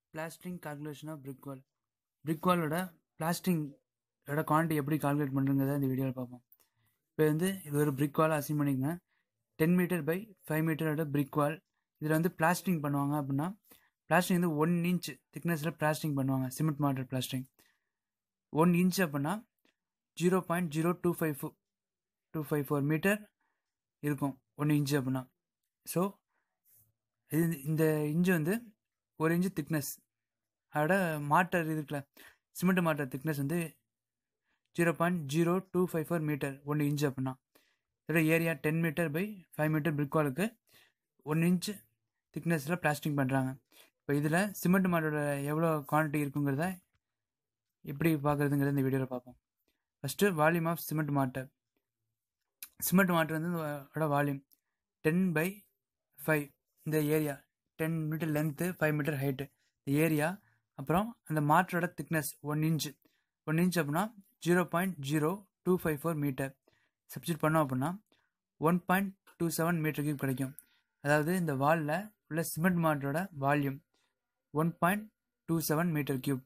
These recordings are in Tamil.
blasting calculation of brick wall brick வாலோட பிளாஸ்டிங்கோட குவான்டிட்டி எப்படி கால்குலேட் பண்ணுறங்கிறத இந்த வீடியோவில் பார்ப்போம் இப்போ வந்து இது ஒரு பிரிக் வால் அசீவ் பண்ணிக்கங்க டென் மீட்டர் பை ஃபைவ் மீட்டரோட பிரிக் வால் இதில் வந்து பிளாஸ்டிங் பண்ணுவாங்க அப்படின்னா பிளாஸ்டிங் வந்து ஒன் இன்ச் திக்னஸில் பிளாஸ்டிங் பண்ணுவாங்க cement mortar plastering one inch அப்படின்னா zero point zero two five four two five four meter இருக்கும் ஒன்று இன்ச்சு அப்படின்னா ஸோ இது இந்த இன்ச்சு வந்து ஒரு இன்ச்சு திக்னஸ் அதோட மாட்டர் இருக்குல்ல சிமெண்ட் மாட்டர் திக்னஸ் வந்து zero point zero two five four meter ஒன்று இன்ச்சு அப்படின்னா இதோட area ten meter by five meter பிரிக்வாலுக்கு ஒன் இன்ச் திக்னஸில் பிளாஸ்டிங் பண்ணுறாங்க இப்போ இதில் சிமெண்ட் மாட்டோட எவ்வளோ குவான்டிட்டி இருக்குங்கிறத எப்படி பார்க்குறதுங்கிறத இந்த வீடியோவில் பார்ப்போம் first volume of cement mortar cement mortar வந்து இதோட வால்யூம் டென் பை ஃபைவ் இந்த area ten meter length five meter height இந்த ஏரியா அப்புறம் அந்த மாட்டரோட thickness one inch one inch அப்படின்னா zero point zero two five four meter substitute பண்ணோம் அப்படின்னா one point two seven meter cube கிடைக்கும் அதாவது இந்த வாலில் உள்ள சிமெண்ட் மாட்டரோட volume one point two seven meter cube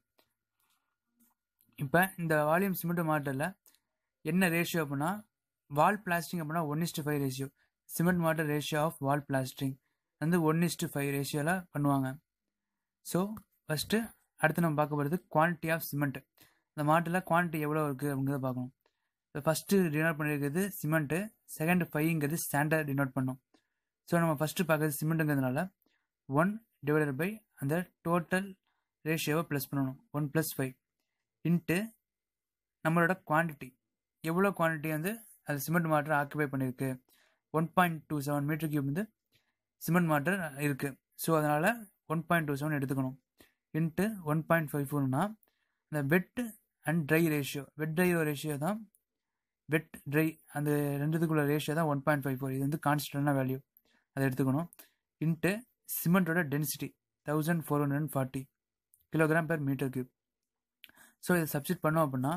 இப்போ இந்த வால்யூம் சிமெண்ட் மாட்டரில் என்ன ரேஷியோ அப்படின்னா வால் பிளாஸ்டிங் அப்படின்னா one is to five ratio cement mortar ratio of wall plastering வந்து ஒன் இஸ்டு ஃபைவ் ரேஷியோவில் பண்ணுவாங்க ஸோ ஃபஸ்ட்டு அடுத்து நம்ம பார்க்க போகிறது குவான்டிட்டி ஆஃப் சிமெண்ட் இந்த மாட்டில் குவான்டிட்டி எவ்வளோ இருக்குது அப்படிங்கிறத பார்க்கணும் இப்போ ஃபஸ்ட்டு டினோட் பண்ணியிருக்கிறது சிமெண்ட்டு செகண்ட் ஃபைவ்ங்கிறது ஸ்டாண்டர்ட் டினோட் பண்ணோம் ஸோ நம்ம ஃபஸ்ட்டு பார்க்குறது சிமெண்ட்டுங்கிறதுனால ஒன் டிவைடட் பை அந்த டோட்டல் ரேஷியோவை ப்ளஸ் பண்ணணும் ஒன் ப்ளஸ் ஃபைவ் இன்ட்டு நம்மளோட குவான்டிட்டி எவ்வளோ குவான்டிட்டி வந்து அது சிமெண்ட் மாட்டர் ஆக்குபை பண்ணியிருக்கு one point two seven meter cube வந்து சிமெண்ட் மாட்டர் இருக்குது ஸோ அதனால் ஒன் பாயிண்ட் டூ செவன் எடுத்துக்கணும் இன்ட்டு ஒன் பாயிண்ட் ஃபைவ் ஃபோர்னா அந்த wet and dry ratio wet dry ratio தான் வெட் ட்ரை அந்த ரெண்டுத்துக்குள்ள ரேஷியோ தான் ஒன் பாயிண்ட் ஃபைவ் ஃபோர் இது வந்து கான்ஸ்டன்டான வேல்யூ அதை எடுத்துக்கணும் இன்ட்டு சிமெண்ட்டோட density thousand four hundred and forty kilogram per meter cube so இதை சப்ஸ்டிட் பண்ணோம் அப்படின்னா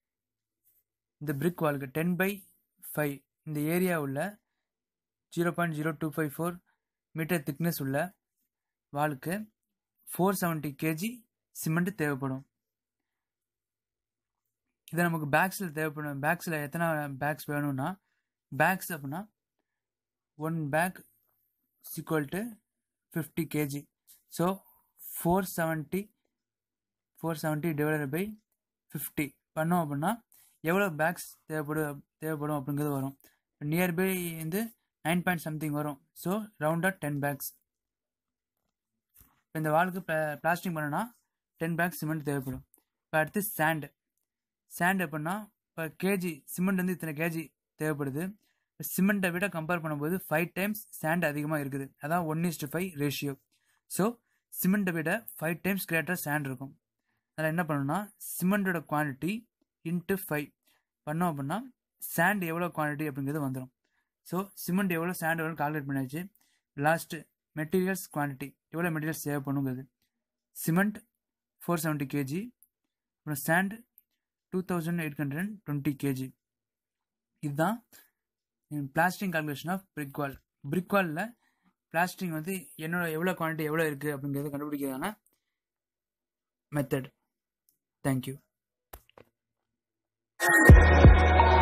இந்த பிரிக் வால்க்கு டென் பை ஃபைவ் இந்த ஏரியா உள்ள zero point zero two five four meter thickness உள்ள வாலுக்கு ஃபோர் செவன்ட்டி கேஜி சிமெண்ட் தேவைப்படும் இதை நமக்கு பேக்ஸில் தேவைப்படும் பேக்ஸில் எத்தனை பேக்ஸ் வேணும்னா பேக்ஸ் அப்படின்னா one bag equal to fifty KG so four seventy four seventy divided by fifty பண்ணோம் அப்படின்னா எவ்வளோ பேக்ஸ் தேவைப்படும் தேவைப்படும் அப்படிங்கிறது வரும் நியர்பை வந்து நைன் பாயிண்ட் சம்திங் வரும் ஸோ ரவுண்டாக டென் பேக்ஸ் இப்போ இந்த வாலுக்கு பிளாஸ்டிக் பண்ணனா டென் பேக்ஸ் சிமெண்ட் தேவைப்படும் இப்போ அடுத்து சாண்டு சாண்ட் எப்படின்னா இப்போ கேஜி சிமெண்ட் வந்து இத்தனை கேஜி தேவைப்படுது சிமெண்ட்டை விட கம்பேர் பண்ணும்போது ஃபைவ் டைம்ஸ் சாண்ட் அதிகமாக இருக்குது அதான் one is to five ratio so சிமெண்ட்டை விட ஃபைவ் டைம்ஸ் கிரேட்டர் சாண்ட் இருக்கும் அதில் என்ன பண்ணணும்னா சிமெண்ட்டோட குவான்டிட்டி இன்ட்டு ஃபைவ் பண்ணோம் அப்படின்னா சாண்ட் எவ்வளோ குவான்டிட்டி அப்படிங்கிறது வந்துடும் ஸோ சிமெண்ட் எவ்வளோ சாண்ட் எவ்வளோ கால்குலேட் பண்ணியாச்சு லாஸ்ட்டு மெட்டீரியல்ஸ் குவான்டிட்டி எவ்வளோ மெட்டீரியல்ஸ் தேவைப்படுங்கிறது சிமெண்ட் ஃபோர் செவன்ட்டி கேஜி அப்புறம் sand two thousand eight hundred and twenty KG இதுதான் plastic calculation of brick wall brick வாலில் பிளாஸ்டிக் வந்து என்னோட எவ்வளோ குவான்டிட்டி எவ்வளோ இருக்குது அப்படிங்கிறத கண்டுபிடிக்கிறதான மெத்தட் தேங்க்யூ